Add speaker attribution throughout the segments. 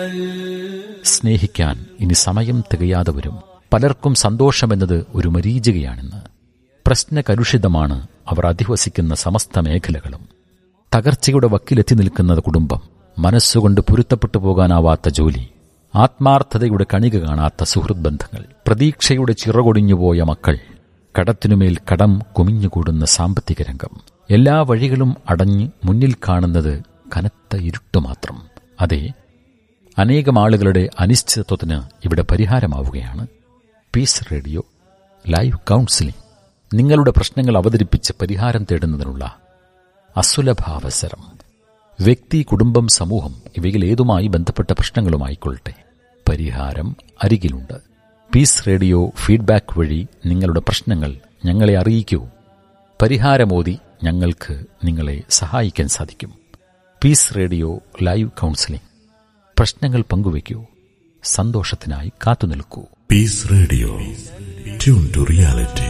Speaker 1: സ്നേഹിക്കാൻ ഇനി സമയം തികയാതെ വരും പലർക്കും സന്തോഷമെന്നത് ഒരു മരീചികയാണെന്ന് പ്രശ്നകലുഷിതമാണ് അവർ അധിവസിക്കുന്ന സമസ്ത മേഖലകളും തകർച്ചയുടെ വക്കിലെത്തി നിൽക്കുന്ന കുടുംബം മനസ്സുകൊണ്ട് പൊരുത്തപ്പെട്ടു പോകാനാവാത്ത ജോലി ആത്മാർത്ഥതയുടെ കണിക കാണാത്ത സുഹൃത് ബന്ധങ്ങൾ പ്രതീക്ഷയുടെ ചിറകൊടിഞ്ഞുപോയ മക്കൾ കടത്തിനുമേൽ കടം കുമിഞ്ഞുകൂടുന്ന സാമ്പത്തിക രംഗം എല്ലാ വഴികളും അടഞ്ഞ് മുന്നിൽ കാണുന്നത് കനത്ത ഇരുട്ട് മാത്രം അതെ അനേകം ആളുകളുടെ അനിശ്ചിതത്വത്തിന് ഇവിടെ പരിഹാരമാവുകയാണ് പീസ് റേഡിയോ ലൈവ് കൗൺസിലിംഗ് നിങ്ങളുടെ പ്രശ്നങ്ങൾ അവതരിപ്പിച്ച് പരിഹാരം തേടുന്നതിനുള്ള അസുലഭാവസരം വ്യക്തി കുടുംബം സമൂഹം ഇവയിൽ ഏതുമായി ബന്ധപ്പെട്ട പ്രശ്നങ്ങളുമായിക്കൊള്ളട്ടെ പരിഹാരം അരികിലുണ്ട് പീസ് റേഡിയോ ഫീഡ്ബാക്ക് വഴി നിങ്ങളുടെ പ്രശ്നങ്ങൾ ഞങ്ങളെ അറിയിക്കൂ പരിഹാരമോതി ഞങ്ങൾക്ക് നിങ്ങളെ സഹായിക്കാൻ സാധിക്കും പീസ് റേഡിയോ ലൈവ് കൗൺസിലിംഗ് പ്രശ്നങ്ങൾ പങ്കുവയ്ക്കൂ സന്തോഷത്തിനായി കാത്തുനിൽക്കൂ
Speaker 2: Peace Radio. Tune to reality.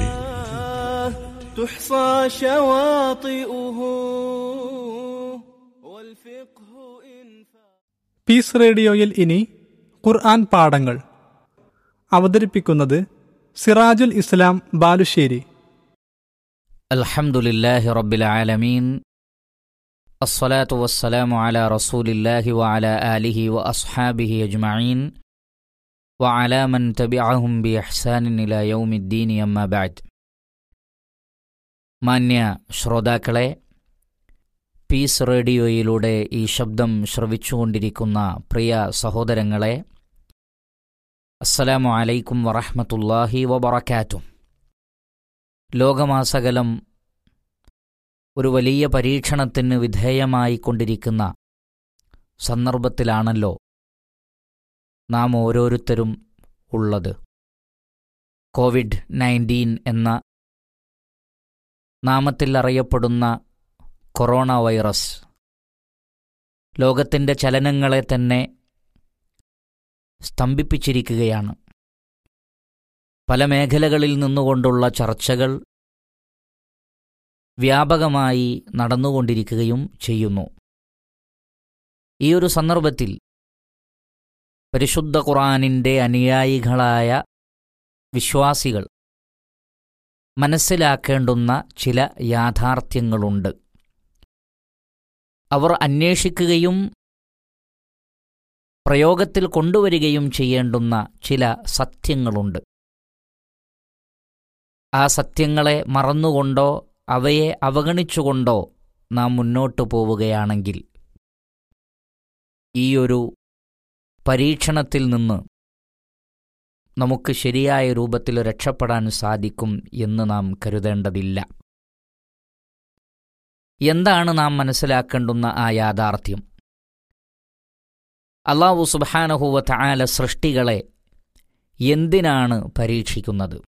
Speaker 3: تحصى شواطئه والفقه إن
Speaker 4: peace റേഡിയോയിൽ ഇനി ഖുർആൻ പാഠങ്ങൾ അവതരിപ്പിക്കുന്നത് സിറാജുൽ ഇസ്ലാം ബാലുശ്ശേരി
Speaker 5: الحمد لله رب العالمين الصلاة والسلام على رسول الله وعلى آله وأصحابه أجمعين وعلى من تبعهم بإحسان إلى يوم الدين أما بعد മാന്യ ശ്രോതാക്കളെ പീസ് റേഡിയോയിലൂടെ ഈ ശബ്ദം ശ്രവിച്ചുകൊണ്ടിരിക്കുന്ന പ്രിയ സഹോദരങ്ങളെ അസ്സലാമു അലൈക്കും വറഹ്മത്തുള്ളാഹി വബറകാതുഹു ലോകമാസകലം ഒരു വലിയ പരീക്ഷണത്തിന് വിധേയമായി കൊണ്ടിരിക്കുന്ന സന്ദർഭത്തിലാണല്ലോ നാം ഓരോരുത്തരും ഉള്ളത് കോവിഡ് നയൻറ്റീൻ എന്ന നാമത്തിൽ അറിയപ്പെടുന്ന കൊറോണ വൈറസ് ലോകത്തിൻ്റെ ചലനങ്ങളെ തന്നെ സ്തംഭിപ്പിച്ചിരിക്കുകയാണ് പല മേഖലകളിൽ നിന്നുകൊണ്ടുള്ള ചർച്ചകൾ വ്യാപകമായി നടന്നുകൊണ്ടിരിക്കുകയും ചെയ്യുന്നു ഈ ഒരു സന്ദർഭത്തിൽ പരിശുദ്ധ ഖുറാനിൻ്റെ അനുയായികളായ വിശ്വാസികൾ മനസ്സിലാക്കേണ്ടുന്ന ചില യാഥാർത്ഥ്യങ്ങളുണ്ട് അവർ അന്വേഷിക്കുകയും പ്രയോഗത്തിൽ കൊണ്ടുവരികയും ചെയ്യേണ്ടുന്ന ചില സത്യങ്ങളുണ്ട് ആ സത്യങ്ങളെ മറന്നുകൊണ്ടോ അവയെ അവഗണിച്ചുകൊണ്ടോ നാം മുന്നോട്ടു പോവുകയാണെങ്കിൽ ഈയൊരു പരീക്ഷണത്തിൽ നിന്ന് നമുക്ക് ശരിയായ രൂപത്തിൽ രക്ഷപ്പെടാൻ സാധിക്കും എന്ന് നാം കരുതേണ്ടതില്ല എന്താണ് നാം മനസ്സിലാക്കേണ്ടുന്ന ആ യാഥാർത്ഥ്യം അള്ളാഹു സുബാനഹുവ ആല സൃഷ്ടികളെ എന്തിനാണ് പരീക്ഷിക്കുന്നത്